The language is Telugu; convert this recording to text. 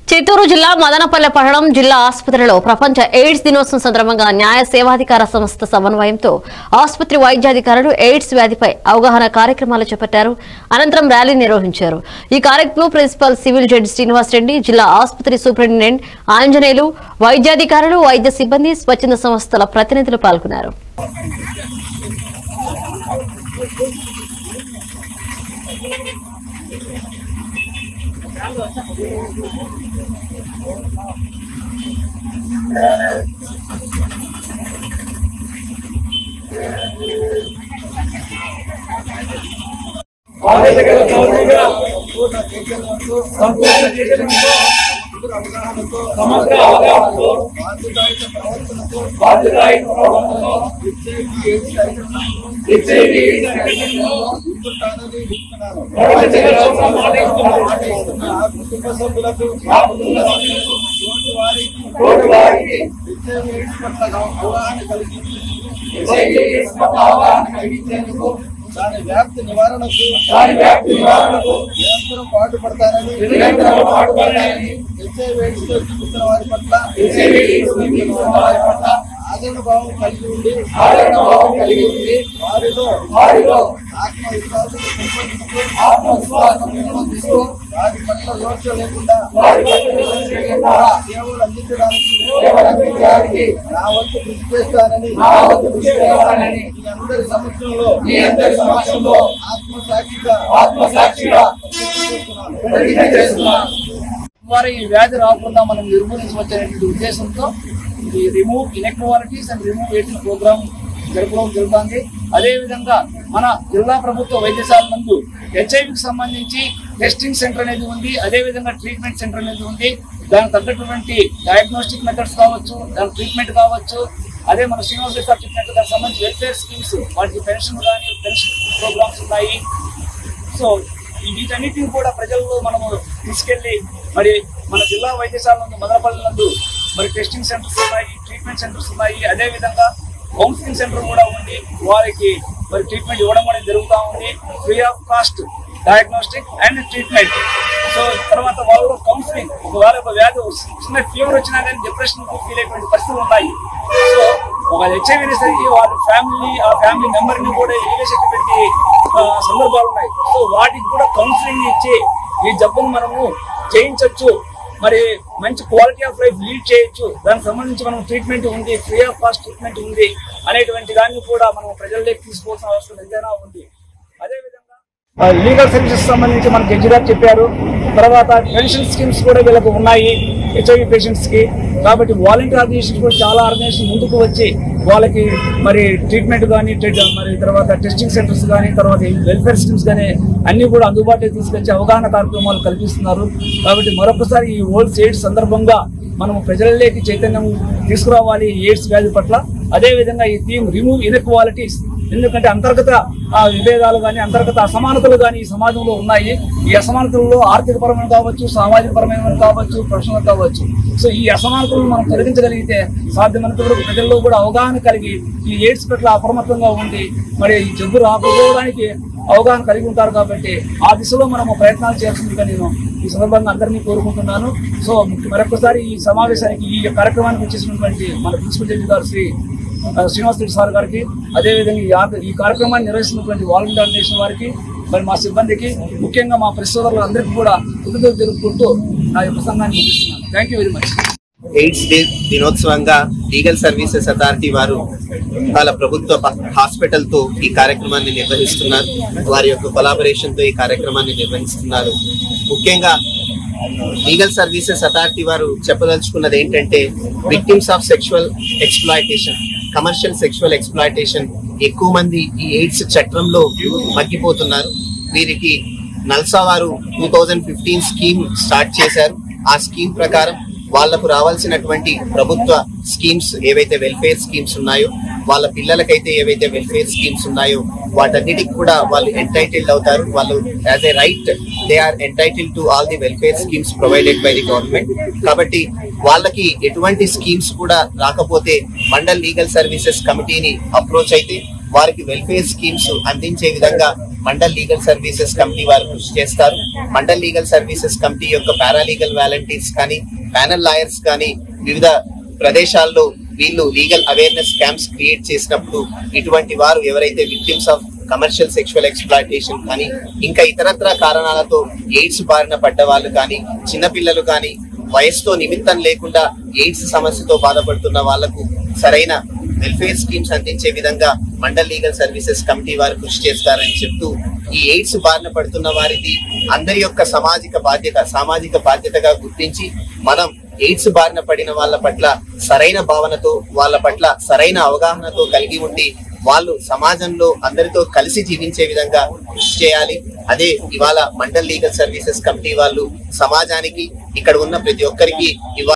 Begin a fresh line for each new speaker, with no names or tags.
చిత్తూరు జిల్లా మదనపల్లె పట్టణం జిల్లా ఆసుపత్రిలో ప్రపంచ ఎయిడ్స్ దినోత్సవం సందర్భంగా న్యాయ సేవాధికార సంస్థ సమన్వయంతో ఆసుపత్రి వైద్యాధికారులు ఎయిడ్స్ వ్యాధిపై అవగాహన కార్యక్రమాలు చేపట్టారు అనంతరం ర్యాలీ నిర్వహించారు ఈ కార్యక్రమంలో principal civil judge Srinivas Reddy జిల్లా ఆసుపత్రి సూపరింటెండెంట్ ఆంజనేయులు వైద్యాధికారులు వైద్య సిబ్బంది స్వచ్ఛంద సంస్థల ప్రతినిధులు పాల్గొన్నారు
సమగ్ర అవగాహనతో బాధ్యతాయుత ప్రవర్తనతో హెచ్ఐవి ప్రపంచ దినోత్సవం పాటిస్తున్నాం.
కుటుంబ సభ్యులకు
మా కుటుంబ సభ్యులకు
తోటి వారికి
తోటి వారికి
హెచ్ఐవి ఎయిడ్స్ పట్ల అవగాహన కలిగి
హెచ్ఐవి పట్ల అవగాహన కలిగించేందుకు
దాని వ్యాప్తి నివారణకు
దాని వ్యాప్తి నివారణకు
నిరంతరం పాటుపడతానని
నిరంతరం పాటుపడాలని
హెచ్ఐవి ఎయిడ్స్ తో జీవిస్తున్న వారి పట్ల
హెచ్ఐవి జీవిస్తున్న వారి పట్ల
ఆదరణ భావం కలిగి ఉండి
ఆదరణ భావం కలిగి ఉంది
వారిలో
వారిలో
ఆత్మవిశ్వాసం పెంపొందిస్తూ
ఆత్మవిశ్వాసం పెంపొందిస్తూ
వారి పట్ల వివక్ష లేకుండా
వారి పట్ల వివక్ష లేకుండా
సేవలు అందించడానికి
సేవలు అందించడానికి
నా వంతు కృషి చేస్తానని
నా వంతు కృషి చేస్తానని
మీ అందరి సమక్షంలో
మీ అందరి సమక్షంలో
ఆత్మసాక్షిగా
ఆత్మసాక్షిగా ప్రతిజ్ఞ చేస్తున్నాను
వారి ఈ వ్యాధి రాకుండా మనం నిర్మూలించవచ్చనేటువంటి ఉద్దేశంతో ఈ remove inequalities and remove AIDS programme జరపడం జరుగుతుంది అదేవిధంగా మన జిల్లా ప్రభుత్వ వైద్యశాల నందు హెచ్ఐవికి సంబంధించి టెస్టింగ్ సెంటర్ అనేది ఉంది అదేవిధంగా ట్రీట్మెంట్ సెంటర్ అనేది ఉంది దానికి తగ్గటువంటి డయాగ్నోస్టిక్ మెథడ్స్ కావచ్చు దాని ట్రీట్మెంట్ కావచ్చు అదే మన శ్రీనివాస్ రెడ్డి సార్ చెప్పినట్టు దానికి సంబంధించి వెల్ఫేర్ స్కీమ్స్ వాటికి పెన్షన్ కానీ పెన్షన్ ప్రోగ్రామ్స్ ఉన్నాయి సో ఈ వీటన్నిటిని కూడా ప్రజల్లో మనము తీసుకెళ్లి మరి మన జిల్లా వైద్యశాల నందు మదనపల్లి నందు మరి టెస్టింగ్ సెంటర్స్ ఉన్నాయి ట్రీట్మెంట్ సెంటర్స్ ఉన్నాయి అదే విధంగా కౌన్సిలింగ్ సెంటర్ కూడా ఉంది వారికి మరి ట్రీట్మెంట్ ఇవ్వడం అనేది జరుగుతూ ఉంది free of cost diagnostic and treatment so తర్వాత వాళ్ళు కౌన్సిలింగ్ ఒకవేళ ఒక వ్యాధి చిన్న ఫీవర్ వచ్చినా కానీ డిప్రెషన్ ఫీల్ అయ్యేటువంటి పరిస్థితులు ఉన్నాయి సో ఒక హెచ్ఐవి అనేసరికి వాళ్ళ ఫ్యామిలీ ఆ ఫ్యామిలీ మెంబర్ ని కూడా ఎలివేషన్ పెట్టి ఆ, సందర్భాలు ఉన్నాయి సో వాటికి కూడా కౌన్సిలింగ్ ఇచ్చి ఈ జబ్బును మనము చేయించవచ్చు మరి మంచి క్వాలిటీ ఆఫ్ లైఫ్ లీడ్ చేయొచ్చు దానికి సంబంధించి మనం ట్రీట్మెంట్ ఉంది ఫ్రీ ఆఫ్ కాస్ట్ ట్రీట్మెంట్ ఉంది అనేటువంటి దాన్ని కూడా మనం ప్రజల్లోకి తీసుకోవాల్సిన అవసరం ఎంతైనా ఉంది అదేవిధంగా లీగల్ సర్వీసెస్ సంబంధించి మన జడ్జి గారు చెప్పారు తర్వాత పెన్షన్ స్కీమ్స్ కూడా వీళ్ళకు ఉన్నాయి హెచ్ఐవి పేషెంట్స్ కి కాబట్టి వాలంటీర్ ఆర్గనైజేషన్ కూడా చాలా ఆర్గనైజేషన్ ముందుకు వచ్చి వాళ్ళకి మరి ట్రీట్మెంట్ కానీ మరి తర్వాత టెస్టింగ్ సెంటర్స్ కానీ తర్వాత వెల్ఫేర్ స్కీమ్స్ కానీ అన్ని కూడా అందుబాటులో తీసుకొచ్చి అవగాహన కార్యక్రమాలు కల్పిస్తున్నారు కాబట్టి మరొకసారి ఈ వరల్డ్ ఎయిడ్స్ సందర్భంగా మనం ప్రజలలోకి చైతన్యం తీసుకురావాలి ఈ ఎయిడ్స్ వ్యాధి పట్ల అదేవిధంగా ఈ థీమ్ రిమూవ్ ఇన్ఎక్వాలిటీస్ ఎందుకంటే అంతర్గత ఆ, విభేదాలు కానీ అంతర్గత అసమానతలు కానీ ఈ సమాజంలో ఉన్నాయి ఈ అసమానతల్లో ఆర్థిక పరమైన కావచ్చు సామాజిక పరమైన కావచ్చు ప్రొఫెషనల్ కావచ్చు సో ఈ అసమానతలను మనం తొలగించగలిగితే సాధ్యమైనంత వరకు ప్రజల్లో కూడా అవగాహన కలిగి ఈ ఎయిడ్స్ పట్ల అప్రమత్తంగా ఉండి మరి ఈ జబ్బు రాకపోవడానికి అవగాహన కలిగి ఉంటారు కాబట్టి ఆ దిశలో మనము ప్రయత్నాలు చేయాల్సిందిగా నేను ఈ సందర్భంగా అందరినీ కోరుకుంటున్నాను సో మరొకసారి ఈ సమావేశానికి ఈ కార్యక్రమానికి వచ్చేసినటువంటి మన ప్రిన్సిపల్ జడ్జి గారు శ్రీ ఆ, శ్రీనివాస్ రెడ్డి సార్ గారికి అదేవిధంగా ఈ ఆర్- ఈ కార్యక్రమాన్ని నిర్వహిస్తున్నటువంటి వాలంటీర్ ఆర్గనైజేషన్ వారికి మరి మా సిబ్బందికి ముఖ్యంగా మా ప్రెస్ సోదరులందరికీ కూడా కృతజ్ఞతలు తెలుపుకుంటూ నా యొక్క ప్రసంగాన్ని ముగిస్తున్నాను thank you very much
AIDS day దినోత్సవంగా లీగల్ సర్వీసెస్ అథారిటీ వారు వాళ్ళ ప్రభుత్వ ప- హాస్పిటల్ తో ఈ కార్యక్రమాన్ని నిర్వహిస్తున్నారు వారి యొక్క కొలాబరేషన్ తో ఈ కార్యక్రమాన్ని నిర్వహిస్తున్నారు ముఖ్యంగా లీగల్ సర్వీసెస్ అథారిటీ వారు చెప్పదలుచుకున్నది ఏంటంటే victims of sexual exploitation commercial sexual exploitation ఎక్కువ మంది ఈ ఎయిడ్స్ చట్రంలో మగ్గిపోతున్నారు వీరికి నల్సా వారు two thousand fifteen scheme start చేశారు ఆ స్కీమ్ ప్రకారం వాళ్లకు రావాల్సినటువంటి ప్రభుత్వ స్కీమ్స్ ఏవైతే వెల్ఫేర్ స్కీమ్స్ ఉన్నాయో వాళ్ళ పిల్లలకైతే ఏవైతే వెల్ఫేర్ స్కీమ్స్ ఉన్నాయో వాటన్నిటికి కూడా వాళ్ళు ఎంటైటిల్డ్ అవుతారు వాళ్ళు as a right they are entitle to all the welfare schemes provided by the government కాబట్టి వాళ్ళకి ఎటువంటి స్కీమ్స్ కూడా రాకపోతే మండల్ లీగల్ సర్వీసెస్ కమిటీని అప్రోచ్ అయితే వారికి వెల్ఫేర్ స్కీమ్స్ అందించే విధంగా మండల్ లీగల్ సర్వీసెస్ కమిటీ వారు కృషి చేస్తారు మండల్ లీగల్ సర్వీసెస్ కమిటీ యొక్క పారాలీగల్ వాలంటీర్స్ కానీ ప్యానల్ లాయర్స్ కానీ వివిధ ప్రదేశాల్లో వీళ్ళు లీగల్ అవేర్నెస్ క్యాంప్స్ క్రియేట్ చేసినప్పుడు ఇటువంటి వారు ఎవరైతే victims of commercial sexual exploitation కానీ ఇంకా ఇతరత్ర కారణాలతో ఎయిడ్స్ బారిన పడ్డ వాళ్ళు కానీ చిన్నపిల్లలు కానీ వయసుతో నిమిత్తం లేకుండా ఎయిడ్స్ సమస్యతో బాధపడుతున్న వాళ్లకు సరైన వెల్ఫేర్ స్కీమ్స్ అందించే విధంగా మండల్ లీగల్ సర్వీసెస్ కమిటీ వారు కృషి చేస్తారని చెప్తూ ఈ ఎయిడ్స్ బారిన పడుతున్న వారిది అందరి యొక్క సామాజిక బాధ్యత సామాజిక బాధ్యతగా గుర్తించి మనం ఎయిడ్స్ బారిన పడిన వాళ్ళ పట్ల సరైన భావనతో వాళ్ళ పట్ల సరైన అవగాహనతో కలిగి ఉండి వాళ్ళు సమాజంలో అందరితో కలిసి జీవించే విధంగా కృషి చేయాలి అదే ఇవాళ మండల్ లీగల్ సర్వీసెస్ కమిటీ వాళ్ళు సమాజానికి ఇక్కడ ఉన్న ప్రతి ఒక్కరికి ఇవాళ